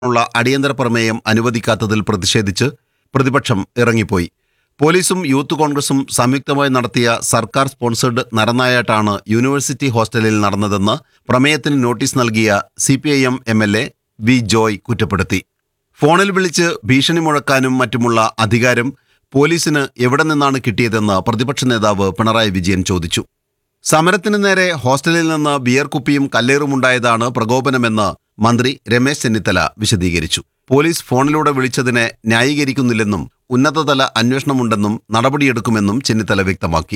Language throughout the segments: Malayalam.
ഉള്ള അടിയന്തര പ്രമേയം അനുവദിക്കാത്തതിൽ പ്രതിഷേധിച്ച് പ്രതിപക്ഷം ഇറങ്ങിപ്പോയി പോലീസും യൂത്ത് കോൺഗ്രസും സംയുക്തമായി നടത്തിയ സർക്കാർ സ്പോൺസേഡ് നരനായാട്ടാണ് യൂണിവേഴ്സിറ്റി ഹോസ്റ്റലിൽ നടന്നതെന്ന് പ്രമേയത്തിന് നോട്ടീസ് നൽകിയ C P I M M L A V Joy കുറ്റപ്പെടുത്തി ഫോണിൽ വിളിച്ച് ഭീഷണി മുഴക്കാനും മറ്റുമുള്ള അധികാരം പോലീസിന് എവിടെ നിന്നാണ് കിട്ടിയതെന്ന് പ്രതിപക്ഷ നേതാവ് പിണറായി വിജയൻ ചോദിച്ചു സമരത്തിന് നേരെ ഹോസ്റ്റലിൽ നിന്ന് ബിയർ കുപ്പിയും കല്ലേറുമുണ്ടായതാണ് പ്രകോപനമെന്ന് മന്ത്രി രമേശ് ചെന്നിത്തല വിശദീകരിച്ചു പോലീസ് ഫോണിലൂടെ വിളിച്ചതിനെ ന്യായീകരിക്കുന്നില്ലെന്നും ഉന്നതതല അന്വേഷണമുണ്ടെന്നും നടപടിയെടുക്കുമെന്നും ചെന്നിത്തല വ്യക്തമാക്കി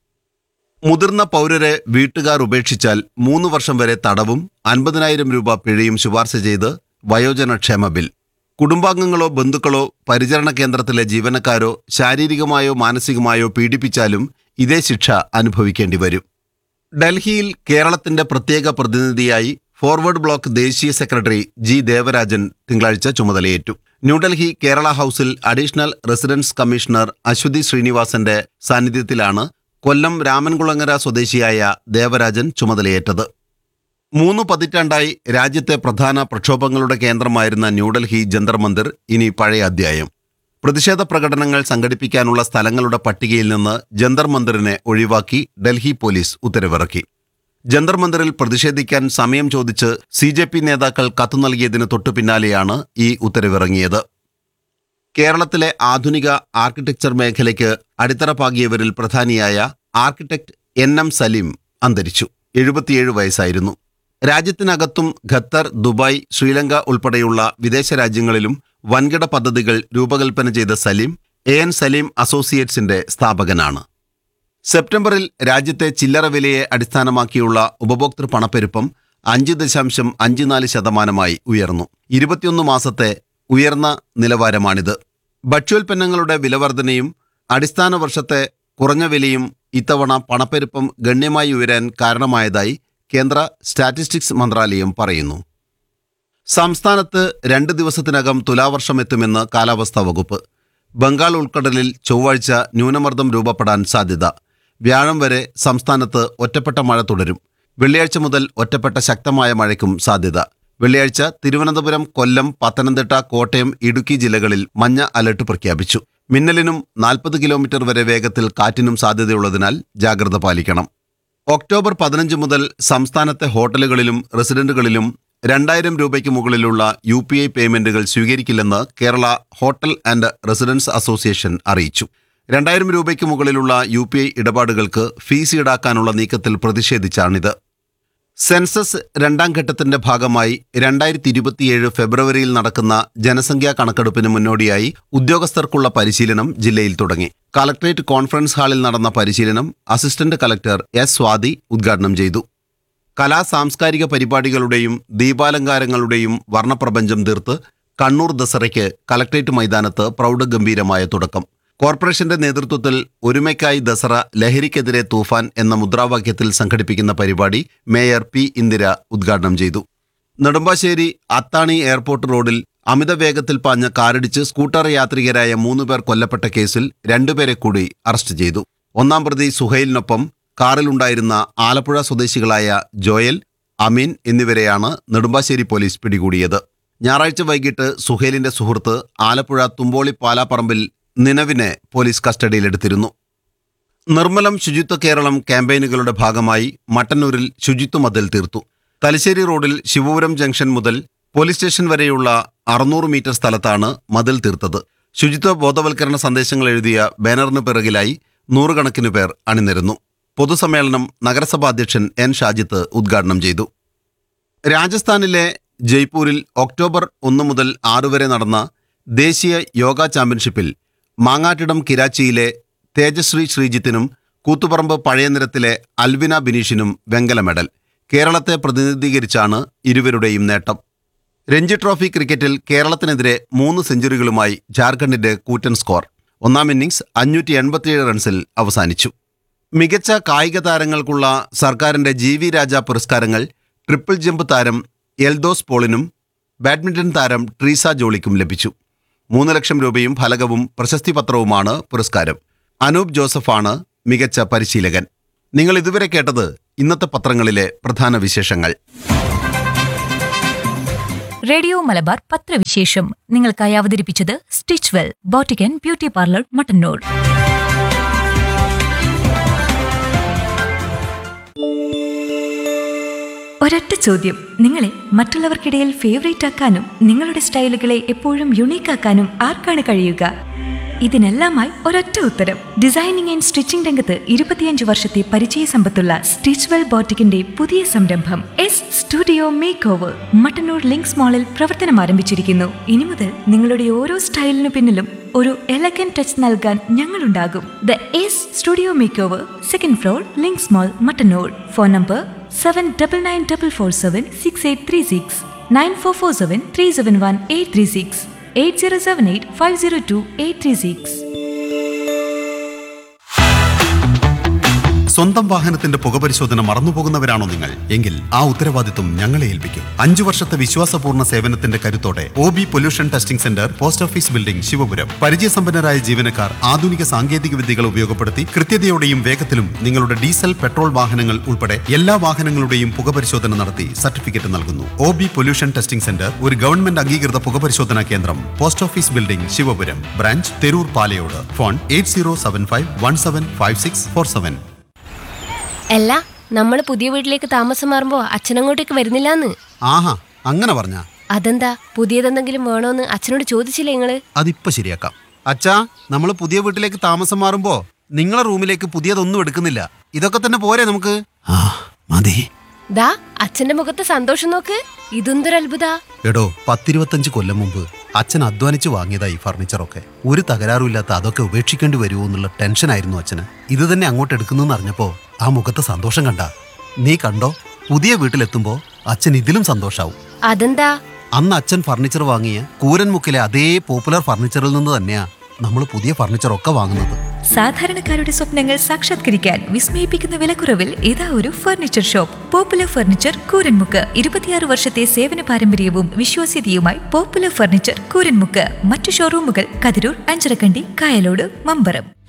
മുതിർന്ന പൗരരെ വീട്ടുകാർ ഉപേക്ഷിച്ചാൽ മൂന്ന് വർഷം വരെ തടവും അൻപതിനായിരം രൂപ പിഴയും ശുപാർശ ചെയ്ത് വയോജനക്ഷേമ ബിൽ കുടുംബാംഗങ്ങളോ ബന്ധുക്കളോ പരിചരണ കേന്ദ്രത്തിലെ ജീവനക്കാരോ ശാരീരികമായോ മാനസികമായോ പീഡിപ്പിച്ചാലും ഇതേ ശിക്ഷ അനുഭവിക്കേണ്ടി വരും ഡൽഹിയിൽ കേരളത്തിന്റെ പ്രത്യേക പ്രതിനിധിയായി ഫോർവേഡ് ബ്ലോക്ക് ദേശീയ സെക്രട്ടറി ജി ദേവരാജൻ തിങ്കളാഴ്ച ചുമതലയേറ്റു ന്യൂഡൽഹി കേരള ഹൌസിൽ അഡീഷണൽ റെസിഡൻസ് കമ്മീഷണർ അശ്വതി ശ്രീനിവാസന്റെ സാന്നിധ്യത്തിലാണ് കൊല്ലം രാമൻകുളങ്ങര സ്വദേശിയായ ദേവരാജൻ ചുമതലയേറ്റത് മൂന്ന് പതിറ്റാണ്ടായി രാജ്യത്തെ പ്രധാന പ്രക്ഷോഭങ്ങളുടെ കേന്ദ്രമായിരുന്ന ന്യൂഡൽഹി ജന്തർ മന്ദിർ ഇനി പഴയ അധ്യായം പ്രതിഷേധ പ്രകടനങ്ങൾ സംഘടിപ്പിക്കാനുള്ള സ്ഥലങ്ങളുടെ പട്ടികയിൽ നിന്ന് ജന്തർ മന്ദിറിനെ ഒഴിവാക്കി ഡൽഹി പോലീസ് ഉത്തരവിറക്കി ജന്തർ മന്ദിറിൽ പ്രതിഷേധിക്കാൻ സമയം ചോദിച്ച് സി ജെ പി നേതാക്കൾ കത്തു നൽകിയതിന് തൊട്ടു പിന്നാലെയാണ് ഈ ഉത്തരവിറങ്ങിയത് കേരളത്തിലെ ആധുനിക ആർക്കിടെക്ചർ മേഖലയ്ക്ക് അടിത്തറ പാകിയവരിൽ പ്രധാനിയായ ആർക്കിടെക്ട് എൻ എം സലീം അന്തരിച്ചു എഴുപത്തിയേഴ് വയസ്സായിരുന്നു രാജ്യത്തിനകത്തും ഖത്തർ ദുബായ് ശ്രീലങ്ക ഉൾപ്പെടെയുള്ള വിദേശ രാജ്യങ്ങളിലും വൻകിട പദ്ധതികൾ രൂപകൽപ്പന ചെയ്ത സലീം എ എൻ സലീം അസോസിയേറ്റ്സിന്റെ സ്ഥാപകനാണ് സെപ്റ്റംബറിൽ രാജ്യത്തെ ചില്ലറ വിലയെ അടിസ്ഥാനമാക്കിയുള്ള ഉപഭോക്തൃ പണപ്പെരുപ്പം അഞ്ച് ദശാംശം അഞ്ച് നാല് ശതമാനമായി ഉയർന്നു ഇരുപത്തിയൊന്ന് മാസത്തെ ഉയർന്ന നിലവാരമാണിത് ഭക്ഷ്യോൽപ്പന്നങ്ങളുടെ വിലവർധനയും അടിസ്ഥാന വർഷത്തെ കുറഞ്ഞ വിലയും ഇത്തവണ പണപ്പെരുപ്പം ഗണ്യമായി ഉയരാൻ കാരണമായതായി കേന്ദ്ര സ്റ്റാറ്റിസ്റ്റിക്സ് മന്ത്രാലയം പറയുന്നു സംസ്ഥാനത്ത് രണ്ട് ദിവസത്തിനകം തുലാവർഷം എത്തുമെന്ന് കാലാവസ്ഥാ വകുപ്പ് ബംഗാൾ ഉൾക്കടലിൽ ചൊവ്വാഴ്ച ന്യൂനമർദ്ദം രൂപപ്പെടാൻ സാധ്യത വ്യാഴം വരെ സംസ്ഥാനത്ത് ഒറ്റപ്പെട്ട മഴ തുടരും വെള്ളിയാഴ്ച മുതൽ ഒറ്റപ്പെട്ട ശക്തമായ മഴയ്ക്കും സാധ്യത വെള്ളിയാഴ്ച തിരുവനന്തപുരം കൊല്ലം പത്തനംതിട്ട കോട്ടയം ഇടുക്കി ജില്ലകളിൽ മഞ്ഞ അലർട്ട് പ്രഖ്യാപിച്ചു മിന്നലിനും നാൽപ്പത് കിലോമീറ്റർ വരെ വേഗത്തിൽ കാറ്റിനും സാധ്യതയുള്ളതിനാൽ ജാഗ്രത പാലിക്കണം ഒക്ടോബർ പതിനഞ്ച് മുതൽ സംസ്ഥാനത്തെ ഹോട്ടലുകളിലും റെസിഡന്റുകളിലും രണ്ടായിരം രൂപയ്ക്ക് മുകളിലുള്ള യു പി ഐ പേയ്മെന്റുകൾ സ്വീകരിക്കില്ലെന്ന് Kerala hotel and residence association അറിയിച്ചു രണ്ടായിരം രൂപയ്ക്ക് മുകളിലുള്ള യു പി ഐ ഇടപാടുകൾക്ക് ഫീസ് ഈടാക്കാനുള്ള നീക്കത്തിൽ പ്രതിഷേധിച്ചാണിത് സെൻസസ് രണ്ടാം ഘട്ടത്തിന്റെ ഭാഗമായി രണ്ടായിരത്തി ഇരുപത്തിയേഴ് ഫെബ്രുവരിയിൽ നടക്കുന്ന ജനസംഖ്യാ കണക്കെടുപ്പിന് മുന്നോടിയായി ഉദ്യോഗസ്ഥർക്കുള്ള പരിശീലനം ജില്ലയിൽ തുടങ്ങി കളക്ടറേറ്റ് കോൺഫറൻസ് ഹാളിൽ നടന്ന പരിശീലനം അസിസ്റ്റന്റ് കളക്ടർ എസ് സ്വാതി ഉദ്ഘാടനം ചെയ്തു കലാ സാംസ്കാരിക പരിപാടികളുടെയും ദീപാലങ്കാരങ്ങളുടെയും വർണ്ണപ്രപഞ്ചം തീർത്ത് കണ്ണൂർ ദസറയ്ക്ക് കളക്ടറേറ്റ് മൈതാനത്ത് പ്രൗഢഗംഭീരമായ തുടക്കം കോർപ്പറേഷന്റെ നേതൃത്വത്തിൽ ഒരുമയ്ക്കായി ദസറ ലഹരിക്കെതിരെ തൂഫാൻ എന്ന മുദ്രാവാക്യത്തിൽ സംഘടിപ്പിക്കുന്ന പരിപാടി മേയർ പി ഇന്ദിര ഉദ്ഘാടനം ചെയ്തു നെടുമ്പാശ്ശേരി അത്താണി എയർപോർട്ട് റോഡിൽ അമിത വേഗത്തിൽ പാഞ്ഞ കാറിടിച്ച് സ്കൂട്ടർ യാത്രികരായ മൂന്നുപേർ കൊല്ലപ്പെട്ട കേസിൽ രണ്ടുപേരെ കൂടി അറസ്റ്റ് ചെയ്തു ഒന്നാം പ്രതി സുഹൈലിനൊപ്പം കാറിലുണ്ടായിരുന്ന ആലപ്പുഴ സ്വദേശികളായ ജോയൽ അമീൻ എന്നിവരെയാണ് നെടുമ്പാശ്ശേരി പോലീസ് പിടികൂടിയത് ഞായറാഴ്ച വൈകിട്ട് സുഹേലിന്റെ സുഹൃത്ത് ആലപ്പുഴ തുമ്പോളി പാലാപ്പറമ്പിൽ നിലവിനെ പോലീസ് കസ്റ്റഡിയിലെടുത്തിരുന്നു നിർമ്മലം ശുചിത്വ കേരളം ക്യാമ്പയിനുകളുടെ ഭാഗമായി മട്ടന്നൂരിൽ ശുചിത്വ മതിൽ തീർത്തു തലശ്ശേരി റോഡിൽ ശിവപുരം ജംഗ്ഷൻ മുതൽ പോലീസ് സ്റ്റേഷൻ വരെയുള്ള അറുന്നൂറ് മീറ്റർ സ്ഥലത്താണ് മതിൽ തീർത്തത് ശുചിത്വ ബോധവൽക്കരണ സന്ദേശങ്ങൾ എഴുതിയ ബാനറിന് പിറകിലായി നൂറുകണക്കിന് പേർ അണിനിരന്നു പൊതുസമ്മേളനം നഗരസഭാ അധ്യക്ഷൻ എൻ ഷാജിത്ത് ഉദ്ഘാടനം ചെയ്തു രാജസ്ഥാനിലെ ജയ്പൂരിൽ ഒക്ടോബർ ഒന്ന് മുതൽ ആറ് വരെ നടന്ന ദേശീയ യോഗ ചാമ്പ്യൻഷിപ്പിൽ മാങ്ങാട്ടിടം കിരാച്ചിയിലെ തേജശ്രീ ശ്രീജിത്തിനും കൂത്തുപറമ്പ് പഴയനിരത്തിലെ അൽവിന ബിനീഷിനും വെങ്കല മെഡൽ കേരളത്തെ പ്രതിനിധീകരിച്ചാണ് ഇരുവരുടെയും നേട്ടം രഞ്ജി ട്രോഫി ക്രിക്കറ്റിൽ കേരളത്തിനെതിരെ മൂന്ന് സെഞ്ചുറികളുമായി ജാർഖണ്ഡിന്റെ കൂറ്റൻ സ്കോർ ഒന്നാം ഇന്നിംഗ്സ് അഞ്ഞൂറ്റി എൺപത്തിയേഴ് റൺസിൽ അവസാനിച്ചു മികച്ച കായിക താരങ്ങൾക്കുള്ള സർക്കാരിന്റെ ജി വി രാജ പുരസ്കാരങ്ങൾ ട്രിപ്പിൾ ജമ്പ് താരം എൽദോസ് പോളിനും ബാഡ്മിന്റൺ താരം ട്രീസ ജോളിക്കും ലഭിച്ചു മൂന്ന് ലക്ഷം രൂപയും ഫലകവും പ്രശസ്തി പത്രവുമാണ് പുരസ്കാരം അനൂപ് ജോസഫാണ് മികച്ച പരിശീലകൻ നിങ്ങൾ ഇതുവരെ കേട്ടത് ഇന്നത്തെ പത്രങ്ങളിലെ പ്രധാന വിശേഷങ്ങൾ റേഡിയോ മലബാർ പത്രവിശേഷം നിങ്ങൾക്കായി അവതരിപ്പിച്ചത് stitch well boutique and beauty parlour Mattannur ഒരൊറ്റ ചോദ്യം നിങ്ങളെ മറ്റുള്ളവർക്കിടയിൽ ഫേവറേറ്റ് ആക്കാനും നിങ്ങളുടെ സ്റ്റൈലുകളെ എപ്പോഴും യുണീക്ക് ആക്കാനും ആർക്കാണ് കഴിയുക ഇതിനെല്ലാമായി ഒരൊറ്റ ഉത്തരം ഡിസൈനിങ് ആൻഡ് സ്റ്റിച്ചിംഗ് രംഗത്ത് ഇരുപത്തിയഞ്ച് വർഷത്തെ പരിചയ സമ്പത്തുള്ള സ്റ്റിച്ച്വെൽ ബോട്ടിക്കിന്റെ പുതിയ സംരംഭം S studio make over Mattannur links മാളിൽ പ്രവർത്തനം ആരംഭിച്ചിരിക്കുന്നു ഇനി മുതൽ നിങ്ങളുടെ ഓരോ സ്റ്റൈലിനു പിന്നിലും ഒരു എലഗൻ ടച്ച് നൽകാൻ ഞങ്ങളുണ്ടാകും the S studio make over second floor links mall Mattannur phone number seven double nine double four seven six eight three six nine four four seven three seven one eight three six eight zero seven eight five zero two eight three six സ്വന്തം വാഹനത്തിന്റെ പുകപരിശോധന മറന്നുപോകുന്നവരാണോ നിങ്ങൾ എങ്കിൽ ആ ഉത്തരവാദിത്വം ഞങ്ങളെ ഏൽപ്പിക്കും അഞ്ചു വർഷത്തെ വിശ്വാസപൂർണ്ണ സേവനത്തിന്റെ കരുത്തോടെ O B pollution testing centre post office building Sivapuram പരിചയസമ്പന്നരായ ജീവനക്കാർ ആധുനിക സാങ്കേതിക വിദ്യകൾ ഉപയോഗപ്പെടുത്തി കൃത്യതയോടെയും വേഗത്തിലും നിങ്ങളുടെ ഡീസൽ പെട്രോൾ വാഹനങ്ങൾ ഉൾപ്പെടെ എല്ലാ വാഹനങ്ങളുടെയും പുകപരിശോധന നടത്തി സർട്ടിഫിക്കറ്റ് നൽകുന്നു O B pollution testing centre ഒരു ഗവൺമെന്റ് അംഗീകൃത പുകപരിശോധനാ കേന്ദ്രം post office building Sivapuram branch Theroor Palayode phone eight zero seven five one seven five six four seven അല്ല നമ്മൾ പുതിയ വീട്ടിലേക്ക് താമസം മാറുമ്പോ അച്ഛനങ്ങോട്ടേക്ക് വരുന്നില്ലാന്ന് ആഹാ അങ്ങനെ പറഞ്ഞ അതെന്താ പുതിയതെന്തെങ്കിലും വേണോന്ന് അച്ഛനോട് ചോദിച്ചില്ലേ നിങ്ങള് അതിപ്പോ ശരിയാക്കാം അച്ഛാ നമ്മൾ പുതിയ വീട്ടിലേക്ക് താമസം മാറുമ്പോ നിങ്ങളെ റൂമിലേക്ക് പുതിയതൊന്നും എടുക്കുന്നില്ല ഇതൊക്കെ തന്നെ പോരെ നമുക്ക് ആ മതി ദാ അച്ഛന്റെ മുഖത്തെ സന്തോഷം നോക്ക് ഇതെന്തൊരു അത്ഭുത എടോ പത്തിരുപത്തഞ്ച് കൊല്ലം മുമ്പ് അച്ഛൻ അധ്വാനിച്ച് വാങ്ങിയതാ ഈ ഫർണിച്ചറൊക്കെ ഒരു തകരാറുമില്ലാത്ത അതൊക്കെ ഉപേക്ഷിക്കേണ്ടി വരുമോ എന്നുള്ള ടെൻഷനായിരുന്നു അച്ഛന് ഇത് തന്നെ അങ്ങോട്ട് എടുക്കുന്നു അറിഞ്ഞപ്പോ ആ മുഖത്തെ സന്തോഷം കണ്ട നീ കണ്ടോ പുതിയ വീട്ടിലെത്തുമ്പോ അച്ഛൻ ഇതിലും സന്തോഷാവും അതെന്താ അന്ന് അച്ഛൻ ഫർണിച്ചർ വാങ്ങിയ കൂരൻമുക്കിലെ അതേ പോപ്പുലർ ഫർണിച്ചറിൽ നിന്ന് തന്നെയാ നമ്മൾ പുതിയ ഫർണിച്ചറൊക്കെ വാങ്ങുന്നത് സാധാരണക്കാരുടെ സ്വപ്നങ്ങൾ സാക്ഷാത്കരിക്കാൻ വിസ്മയിപ്പിക്കുന്ന വിലക്കുറവിൽ ഇതാ ഒരു furniture shop popular furniture Kooranmukku ഇരുപത്തിയാറ് വർഷത്തെ സേവന പാരമ്പര്യവും വിശ്വാസ്യതയുമായി പോപ്പുലർ ഫർണിച്ചർ കൂരൻമുക്ക് മറ്റു ഷോറൂമുകൾ കതിരൂർ അഞ്ചരക്കണ്ടി കായലോട് മമ്പറം